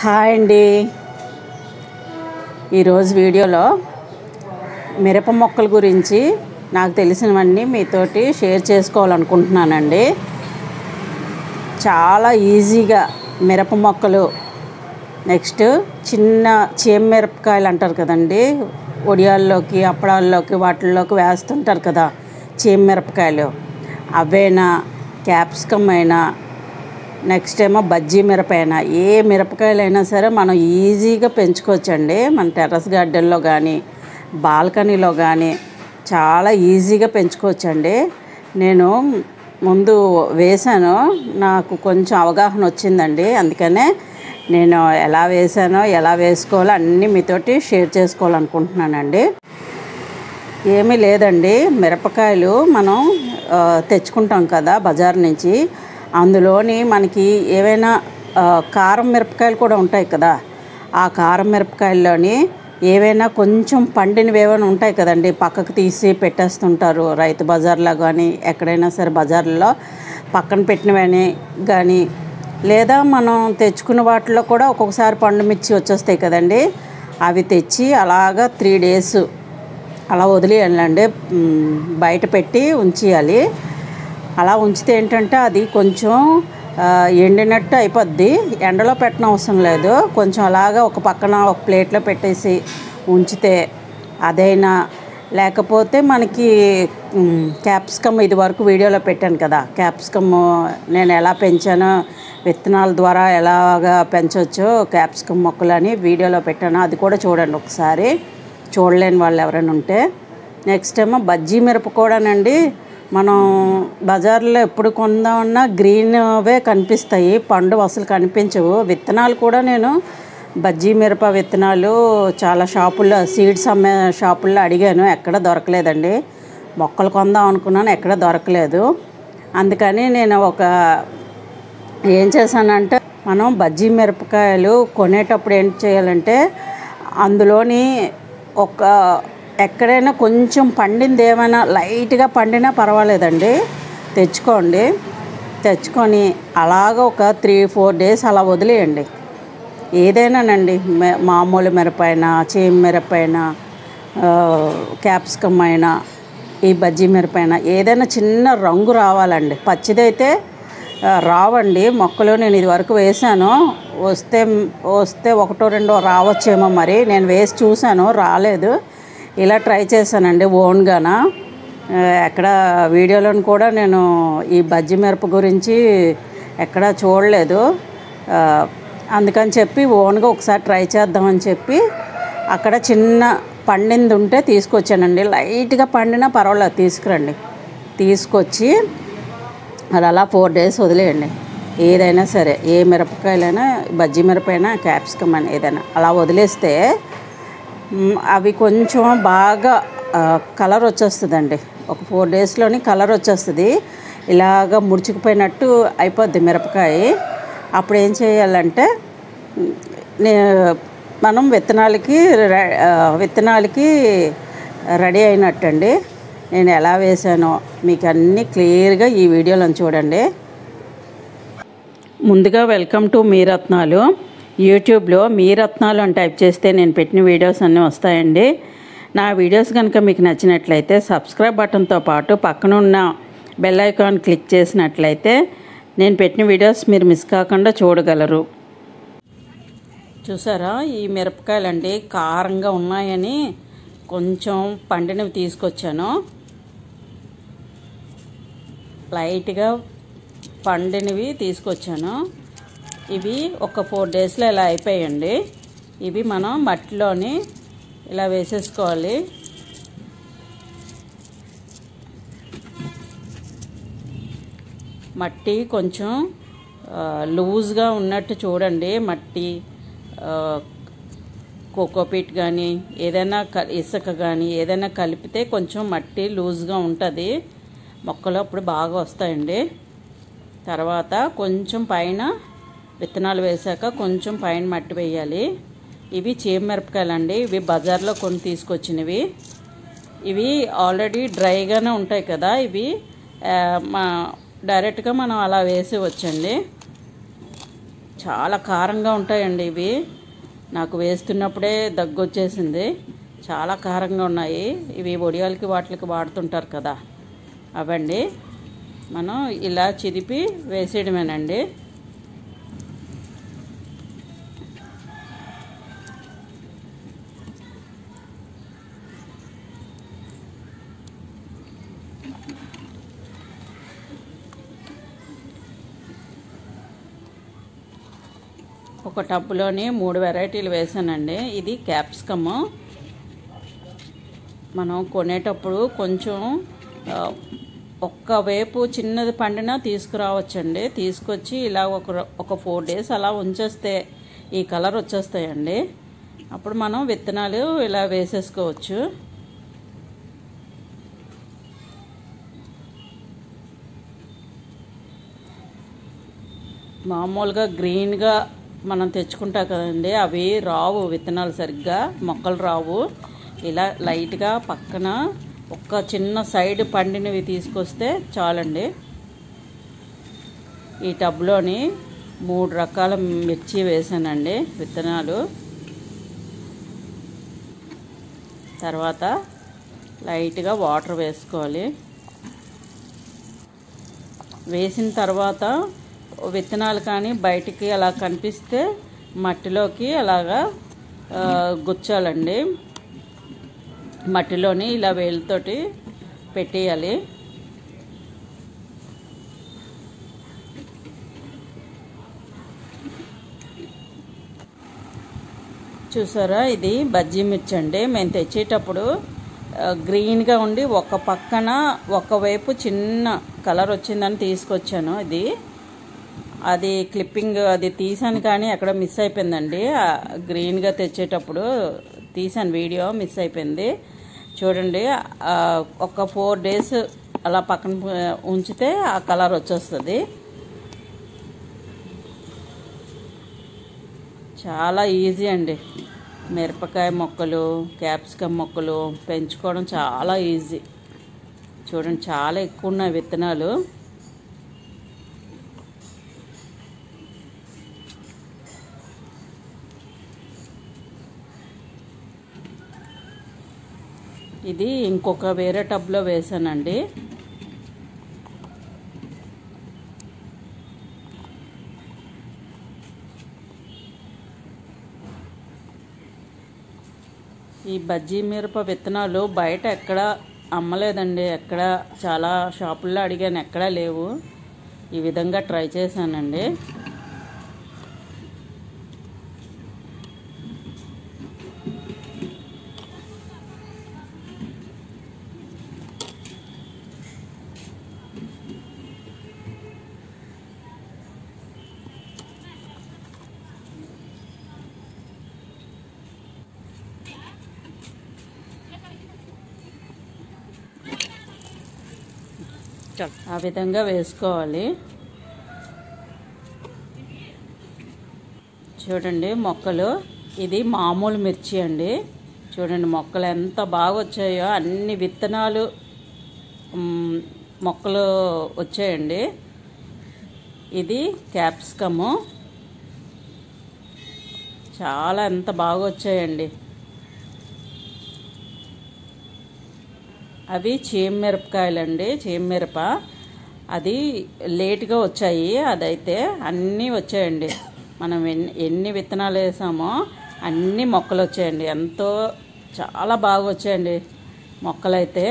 hi అండి ఈరోజు వీడియోలో మిరప మొక్కల గురించి నాకు తెలిసినవన్నీ మీతోటి షేర్ చేసుకోవాలనుకుంటున్నానండి చాలా ఈజీగా మిరప మొక్కలు నెక్స్ట్ చిన్న చేమ మిరపకాయలు అంటారు కదండి ఒడియాల్లోకి అప్పడాల్లోకి వాటిల్లోకి వేస్తుంటారు కదా చేమ మిరపకాయలు అవైనా క్యాప్సికమ్ అయినా నెక్స్ట్ ఏమో బజ్జీ మిరపైనా ఏ మిరపకాయలైనా సరే మనం ఈజీగా పెంచుకోవచ్చండి మన టెర్రస్ గార్డెన్లో కానీ బాల్కనీలో కానీ చాలా ఈజీగా పెంచుకోవచ్చండి నేను ముందు వేశాను నాకు కొంచెం అవగాహన వచ్చిందండి అందుకనే నేను ఎలా వేసానో ఎలా వేసుకోవాలో అన్నీ మీతోటి షేర్ చేసుకోవాలనుకుంటున్నానండి ఏమీ లేదండి మిరపకాయలు మనం ఆ, తెచ్చుకుంటాం కదా బజార్ నుంచి అందులోని మనకి ఏవైనా ఆ, కారం మిరపకాయలు కూడా ఉంటాయి కదా ఆ కారం మిరపకాయల్లోని ఏవైనా కొంచెం పండినవి ఏమైనా ఉంటాయి కదండి పక్కకు తీసి పెట్టేస్తుంటారు రైతు బజార్లో కానీ ఎక్కడైనా సరే బజార్లో పక్కన పెట్టినవని కానీ లేదా మనం తెచ్చుకున్న వాటిలో కూడా ఒక్కొక్కసారి పండు మిర్చి వచ్చేస్తాయి కదండి అవి తెచ్చి అలాగా త్రీ డేస్ అలా వదిలేయాలండి మ్, బయట పెట్టి ఉంచేయాలి అలా ఉంచితే ఏంటంటే అది కొంచెం ఆ, ఎండినట్టు అయిపోద్ది ఎండలో పెట్టిన అవసరం లేదు కొంచెం అలాగా ఒక పక్కన ఒక ప్లేట్లో పెట్టేసి ఉంచితే అదైనా లేకపోతే మనకి మ్, క్యాప్సికమ్ ఇది వరకు వీడియోలో పెట్టాను కదా క్యాప్సికమ్ నేను ఎలా పెంచానో విత్తనాల ద్వారా ఎలాగా పెంచవచ్చో క్యాప్సికమ్ మొక్కలని వీడియోలో పెట్టాను అది కూడా చూడండి ఒకసారి చూడలేని వాళ్ళు ఎవరైనా ఉంటే నెక్స్ట్ ఏమో బజ్జీ మిరప కూడానండి మనం బజార్లో ఎప్పుడు కొందామన్నా గ్రీన్వే కనిపిస్తాయి పండు అసలు కనిపించవు విత్తనాలు కూడా నేను బజ్జీ మిరప విత్తనాలు చాలా షాపుల్లో సీడ్స్ అమ్మే షాపుల్లో అడిగాను ఎక్కడ దొరకలేదండి మొక్కలు కొందాం అనుకున్నాను ఎక్కడ దొరకలేదు అందుకని నేను ఒక ఏం చేశానంటే మనం బజ్జీ మిరపకాయలు కొనేటప్పుడు ఏం చేయాలంటే అందులోని ఒక ఎక్కడైనా కొంచెం పండింది ఏమైనా లైట్గా పండినా పర్వాలేదండి తెచ్చుకోండి తెచ్చుకొని అలాగ ఒక త్రీ ఫోర్ డేస్ అలా వదిలేయండి ఏదైనానండి మె- మామూలు మిరపైన చేమ మిరపైన క్యాప్సికమ్ అయినా ఈ బజ్జీ మిరపైన ఏదైనా చిన్న రంగు రావాలండి పచ్చిదైతే ఆ, రావండి మొక్కలు నేను ఇది వరకు వేసాను వస్తే వస్తే ఒకటో రెండో రావచ్చేమో మరి నేను వేసి చూశాను రాలేదు ఇలా ట్రై చేశానండి ఓన్గాన ఆ, ఎక్కడ వీడియోలను కూడా నేను ఈ బజ్జీ మిరప గురించి ఎక్కడా చూడలేదు ఆ, అందుకని చెప్పి ఓన్గా ఒకసారి ట్రై చేద్దామని చెప్పి అక్కడ చిన్న పండింది ఉంటే తీసుకొచ్చానండి లైట్గా పండినా పర్వాలేదు తీసుకురండి తీసుకొచ్చి అది అలా ఫోర్ డేస్ వదిలేయండి ఏదైనా సరే ఏ మిరపకాయలైనా బజ్జీ మిరపైనా క్యాప్సికమ్ అని ఏదైనా అలా వదిలేస్తే మ్, అవి కొంచెం బాగా కలర్ వచ్చేస్తుందండి ఒక ఫోర్ డేస్లోని కలర్ వచ్చేస్తుంది ఇలాగ ముడుచుకుపోయినట్టు అయిపోద్ది మిరపకాయ అప్పుడు ఏం చేయాలంటే మ్, నే మనం విత్తనాలకి రె- ఆ, విత్తనాలకి రెడీ అయినట్టండి నేను ఎలా వేసానో మీకు అన్నీ క్లియర్గా ఈ వీడియోలో చూడండి ముందుగా వెల్కమ్ టు మీ రత్నాలు యూట్యూబ్లో మీ రత్నాలు అని టైప్ చేస్తే నేను పెట్టిన వీడియోస్ అన్నీ వస్తాయండి నా వీడియోస్ కనుక మీకు నచ్చినట్లయితే సబ్స్క్రైబ్ బటన్తో పాటు పక్కన ఉన్న బెల్ ఐకాన్ క్లిక్ చేసినట్లయితే నేను పెట్టిన వీడియోస్ మీరు మిస్ కాకుండా చూడగలరు చూసారా ఈ మిరపకాయలండి కారంగా ఉన్నాయని కొంచెం పండినవి తీసుకొచ్చాను లైట్గా పండినవి తీసుకొచ్చాను ఇవి ఒక ఫోర్ డేస్లో ఇలా అయిపోయాయండి ఇవి మనం మట్టిలోని ఇలా వేసేసుకోవాలి మట్టి కొంచెం ఆ, లూజ్గా ఉన్నట్టు చూడండి మట్టి ఆ, కోకోపీట్ కానీ ఏదైనా క ఇసుక కానీ ఏదైనా కలిపితే కొంచెం మట్టి లూజ్గా ఉంటుంది మొక్కలు అప్పుడు బాగా వస్తాయండి తర్వాత కొంచెం పైన విత్తనాలు వేసాక కొంచెం పైన మట్టి వేయాలి ఇవి చీమమిరపకాయలు అండి ఇవి బజార్లో కొని తీసుకొచ్చినవి ఇవి ఆల్రెడీ డ్రైగానే ఉంటాయి కదా ఇవి ఆ, మా డైరెక్ట్గా మనం అలా వేసి వచ్చండి చాలా కారంగా ఉంటాయండి ఇవి నాకు వేస్తున్నప్పుడే దగ్గు వచ్చేసింది చాలా కారంగా ఉన్నాయి ఇవి ఒడియాలకి వాటికి వాడుతుంటారు కదా అవండి మనం ఇలా చిదిపి వేసేయడమేనండి ఒక టబ్లోని మూడు వెరైటీలు వేసానండి ఇది క్యాప్సికమ్ మనం కొనేటప్పుడు కొంచెం ఆ, ఒక్క వేపు చిన్నది పండినా తీసుకురావచ్చండి తీసుకొచ్చి ఇలా ఒక రో- ఒక ఫోర్ డేస్ అలా ఉంచేస్తే ఈ కలర్ వచ్చేస్తాయండి అప్పుడు మనం విత్తనాలు ఇలా వేసేసుకోవచ్చు మామూలుగా గ్రీన్గా మనం తెచ్చుకుంటాం కదండి అవి రావు విత్తనాలు సరిగ్గా మొక్కలు రావు ఇలా లైట్గా పక్కన ఒక్క చిన్న సైడ్ పండినవి తీసుకొస్తే చాలండి ఈ టబ్లోని మూడు రకాల మిర్చి వేసానండి విత్తనాలు తర్వాత లైట్గా వాటర్ వేసుకోవాలి వేసిన తర్వాత విత్తనాలు కానీ బయటికి అలా కనిపిస్తే మట్టిలోకి అలాగా ఆ, గుచ్చాలండి మట్టిలోని ఇలా వేలుతోటి పెట్టేయాలి చూసారా ఇది బజ్జీ మిర్చి అండి మేము తెచ్చేటప్పుడు ఆ, గ్రీన్గా ఉండి ఒక పక్కన ఒకవైపు చిన్న కలర్ వచ్చిందని తీసుకొచ్చాను ఇది అది క్లిప్పింగ్ అది తీసాను కానీ అక్కడ మిస్ అయిపోయిందండి ఆ గ్రీన్గా తెచ్చేటప్పుడు తీసాను వీడియో మిస్ అయిపోయింది చూడండి ఆ, ఒక ఫోర్ డేస్ అలా పక్కన ఉంచితే ఆ కలర్ వచ్చేస్తుంది చాలా ఈజీ అండి మిరపకాయ మొక్కలు క్యాప్సికమ్ మొక్కలు పెంచుకోవడం చాలా ఈజీ చూడండి చాలా ఎక్కువ ఉన్నాయి విత్తనాలు ఇది ఇంకొక వేరే టబ్లో వేసానండి ఈ బజ్జీ మిరప విత్తనాలు బయట ఎక్కడ అమ్మలేదండి ఎక్కడ చాలా షాపుల్లో అడిగాను ఎక్కడా లేవు ఈ విధంగా ట్రై చేశానండి ఆ విధంగా వేసుకోవాలి చూడండి మొక్కలు ఇది మామూలు మిర్చి అండి చూడండి మొక్కలు ఎంత బాగా వచ్చాయో అన్ని విత్తనాలు మ్, మొక్కలు వచ్చాయండి ఇది క్యాప్సికము చాలా ఎంత బాగా వచ్చాయండి అవి మిరపకాయలండి మిరప అది లేట్గా వచ్చాయి అదైతే అన్నీ వచ్చాయండి మనం ఎన్ని ఎన్ని విత్తనాలు వేసామో అన్ని మొక్కలు వచ్చాయండి ఎంతో చాలా బాగా వచ్చాయండి మొక్కలైతే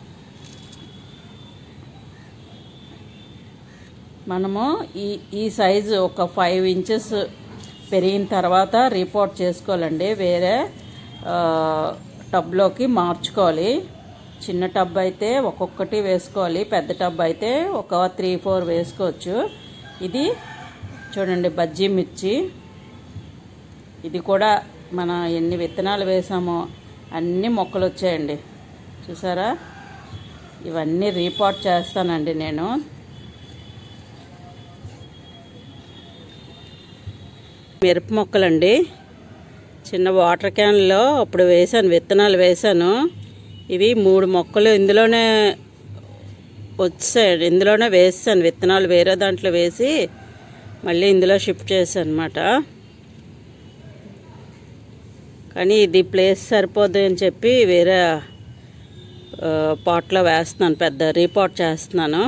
మనము ఈ ఈ సైజు ఒక ఫైవ్ ఇంచెస్ పెరిగిన తర్వాత రిపోర్ట్ చేసుకోవాలండి వేరే ఆ, టబ్లోకి మార్చుకోవాలి చిన్న టబ్ అయితే ఒక్కొక్కటి వేసుకోవాలి పెద్ద టబ్ అయితే ఒక త్రీ ఫోర్ వేసుకోవచ్చు ఇది చూడండి బజ్జీ మిర్చి ఇది కూడా మన ఎన్ని విత్తనాలు వేసామో అన్ని మొక్కలు వచ్చాయండి చూసారా ఇవన్నీ రీపోర్ట్ చేస్తానండి నేను మిరప మొక్కలండి చిన్న వాటర్ క్యాన్లో అప్పుడు వేసాను విత్తనాలు వేసాను ఇవి మూడు మొక్కలు ఇందులోనే వచ్చాయి ఇందులోనే వేసాను విత్తనాలు వేరే దాంట్లో వేసి మళ్ళీ ఇందులో షిఫ్ట్ చేశాను అనమాట కానీ ఇది ప్లేస్ సరిపోదు అని చెప్పి వేరే ఆ, పాట్లో వేస్తున్నాను పెద్ద రీపాట్ చేస్తున్నాను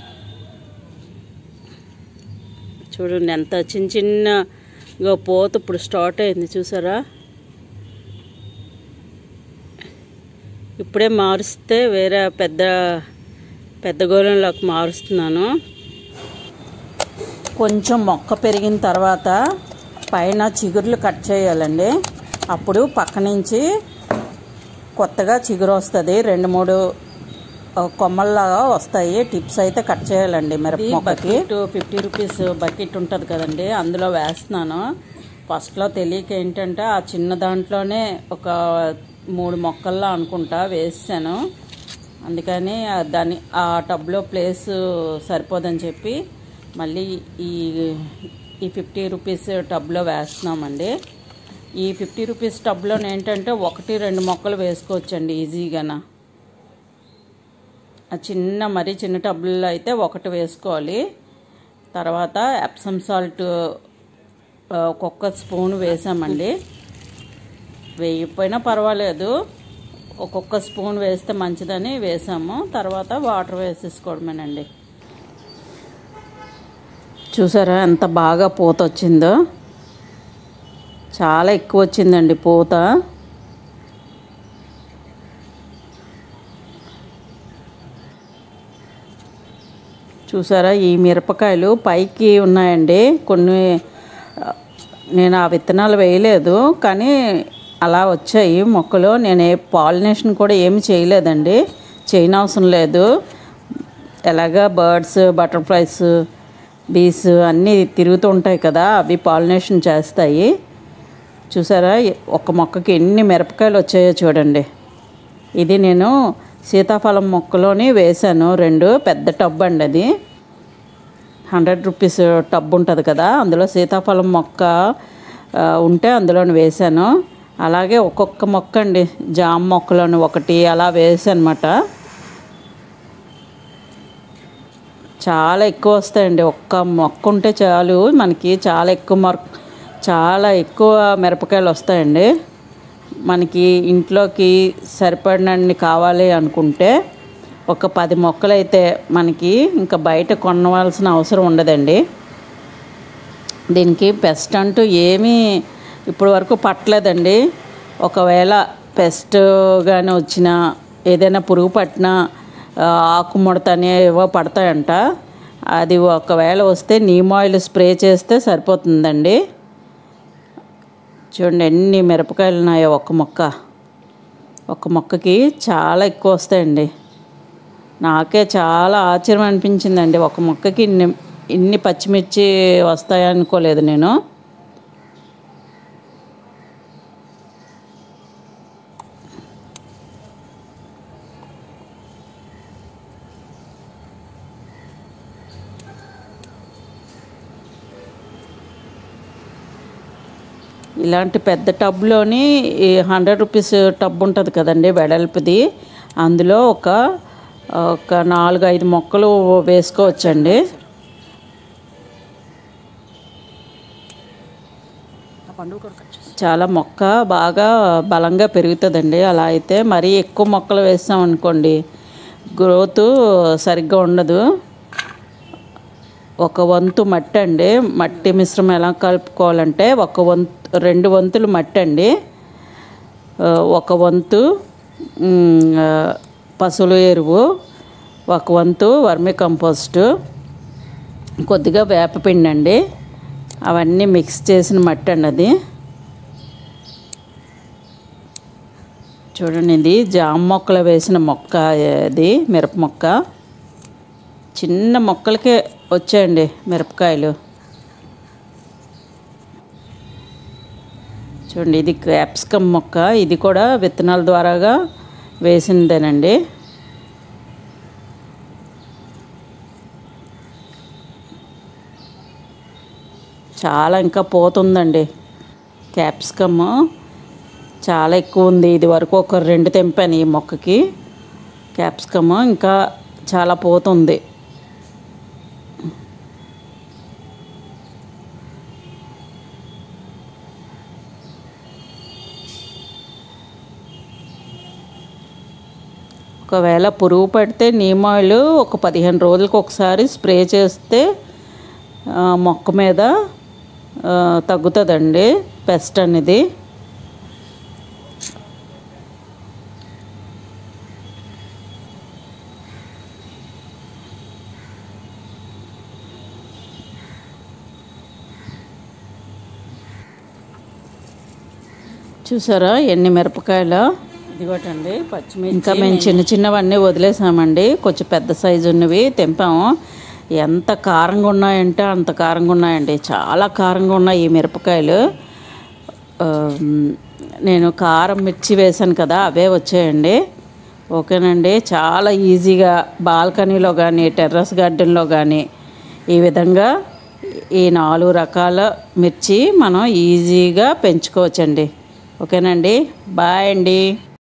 చూడండి ఎంత చిన్న చిన్నగా పోత ఇప్పుడు స్టార్ట్ అయింది చూసారా ఇప్పుడే మారుస్తే వేరే పెద్ద పెద్ద గోళంలోకి మారుస్తున్నాను కొంచెం మొక్క పెరిగిన తర్వాత పైన చిగుర్లు కట్ చేయాలండి అప్పుడు పక్క నుంచి కొత్తగా చిగురు వస్తుంది రెండు మూడు ఆ, కొమ్మల్లాగా వస్తాయి టిప్స్ అయితే కట్ చేయాలండి మిరప మొక్కకి ఫిఫ్టీ రూపీస్ బకెట్ ఉంటుంది కదండి అందులో వేస్తున్నాను ఫస్ట్లో తెలియక ఏంటంటే ఆ చిన్న దాంట్లోనే ఒక మూడు మొక్కల్లా అనుకుంటా వేసాను అందుకని ఆ దాని ఆ టబ్లో ప్లేస్ సరిపోదని చెప్పి మళ్ళీ ఈ ఈ ఫిఫ్టీ రూపీస్ టబ్లో వేస్తున్నామండి ఈ ఫిఫ్టీ రూపీస్ టబ్లో ఏంటంటే ఒకటి రెండు మొక్కలు వేసుకోవచ్చండి ఈజీగాన ఆ చిన్న మరీ చిన్న టబ్బుల్లో అయితే ఒకటి వేసుకోవాలి తర్వాత ఎప్సమ్ సాల్ట్ ఆ, ఒక్కొక్క స్పూన్ వేసామండి వేయకపోయినా పర్వాలేదు ఒక్కొక్క స్పూన్ వేస్తే మంచిదని వేసాము తర్వాత వాటర్ వేసేసుకోవడమేనండి చూసారా ఎంత బాగా పూత వచ్చిందో చాలా ఎక్కువ వచ్చిందండి పూత చూసారా ఈ మిరపకాయలు పైకి ఉన్నాయండి కొన్ని ఆ, నేను ఆ విత్తనాలు వేయలేదు కానీ అలా వచ్చాయి మొక్కలు నేను ఏ పాలినేషన్ కూడా ఏమి చేయలేదండి చేయనవసరం లేదు ఎలాగా బర్డ్స్ బటర్ఫ్లైస్ బీస్ అన్నీ తిరుగుతూ ఉంటాయి కదా అవి పాలినేషన్ చేస్తాయి చూసారా ఒక మొక్కకి ఎన్ని మిరపకాయలు వచ్చాయో చూడండి ఇది నేను సీతాఫలం మొక్కలోని వేశాను రెండు పెద్ద టబ్ అండి అది హండ్రెడ్ రూపీస్ టబ్ ఉంటుంది కదా అందులో సీతాఫలం మొక్క ఆ, ఉంటే అందులోని వేశాను అలాగే ఒక్కొక్క మొక్క అండి జామ మొక్కలోని ఒకటి అలా వేసాను అనమాట చాలా ఎక్కువ వస్తాయండి ఒక్క మొక్క ఉంటే చాలు మనకి చాలా ఎక్కువ మొక్క చాలా ఎక్కువ మిరపకాయలు వస్తాయండి మనకి ఇంట్లోకి సరిపడినన్ని కావాలి అనుకుంటే ఒక పది మొక్కలు అయితే మనకి ఇంకా బయట కొనవలసిన అవసరం ఉండదండి దీనికి పెస్ట్ అంటూ ఏమీ ఇప్పటి వరకు పట్టలేదండి ఒకవేళ పెస్ట్ కానీ వచ్చినా ఏదైనా పురుగు పట్టినా ఆ, ఆకు ముడత అనే ఏవో పడతాయంట అది ఒకవేళ వస్తే నీమ్ ఆయిల్ స్ప్రే చేస్తే సరిపోతుందండి చూడండి ఎన్ని మిరపకాయలు ఉన్నాయో ఒక్క మొక్క ఒక మొక్కకి చాలా ఎక్కువ వస్తాయండి నాకే చాలా ఆశ్చర్యం అనిపించిందండి ఒక మొక్కకి ఇన్ని ఇన్ని పచ్చిమిర్చి వస్తాయనుకోలేదు నేను ఇలాంటి పెద్ద టబ్లోని ఈ హండ్రెడ్ రూపీస్ టబ్ ఉంటుంది కదండి వెడల్పుది అందులో ఒక ఒక నాలుగు ఐదు మొక్కలు వేసుకోవచ్చండి చాలా మొక్క బాగా బలంగా పెరుగుతుందండి అలా అయితే మరీ ఎక్కువ మొక్కలు వేస్తాం అనుకోండి గ్రోత్ సరిగ్గా ఉండదు ఒక వంతు మట్టి అండి మట్టి మిశ్రమం ఎలా కలుపుకోవాలంటే ఒక వంతు రెండు వంతులు మట్టి అండి ఆ, ఒక వంతు మ్, ఆ, పశువుల ఎరువు ఒక వంతు వర్మి కంపోస్టు కొద్దిగా వేపపిండి అండి అవన్నీ మిక్స్ చేసిన మట్టి అండి అది చూడండి ఇది జామ మొక్కలు వేసిన మొక్క అది మిరప మొక్క చిన్న మొక్కలకే వచ్చాయండి మిరపకాయలు చూడండి ఇది క్యాప్సికమ్ మొక్క ఇది కూడా విత్తనాల ద్వారాగా వేసిందేనండి చాలా ఇంకా పోతుందండి క్యాప్సికమ్ చాలా ఎక్కువ ఉంది ఇది వరకు ఒక రెండు తెంపాను ఈ మొక్కకి క్యాప్సికమ్ ఇంకా చాలా పోతుంది ఒకవేళ పురుగు పడితే నీమ్ ఆయిల్ ఒక పదిహేను రోజులకు ఒకసారి స్ప్రే చేస్తే ఆ, మొక్క మీద ఆ, తగ్గుతుందండి పెస్ట్ అనేది చూసారా ఎన్ని మిరపకాయలు ఇదిగోటండి పచ్చిమిర్చి ఇంకా మేము చిన్న చిన్నవన్నీ వదిలేసామండి కొంచెం పెద్ద సైజు ఉన్నవి తెంపాము ఎంత కారంగా ఉన్నాయంటే అంత కారంగా ఉన్నాయండి చాలా కారంగా ఉన్నాయి ఈ మిరపకాయలు ఆ, నేను కారం మిర్చి వేశాను కదా అవే వచ్చాయండి ఓకేనండి చాలా ఈజీగా బాల్కనీలో కానీ టెర్రస్ గార్డెన్లో కానీ ఈ విధంగా ఈ నాలుగు రకాల మిర్చి మనం ఈజీగా పెంచుకోవచ్చండి ఓకేనండి బాయ్ అండి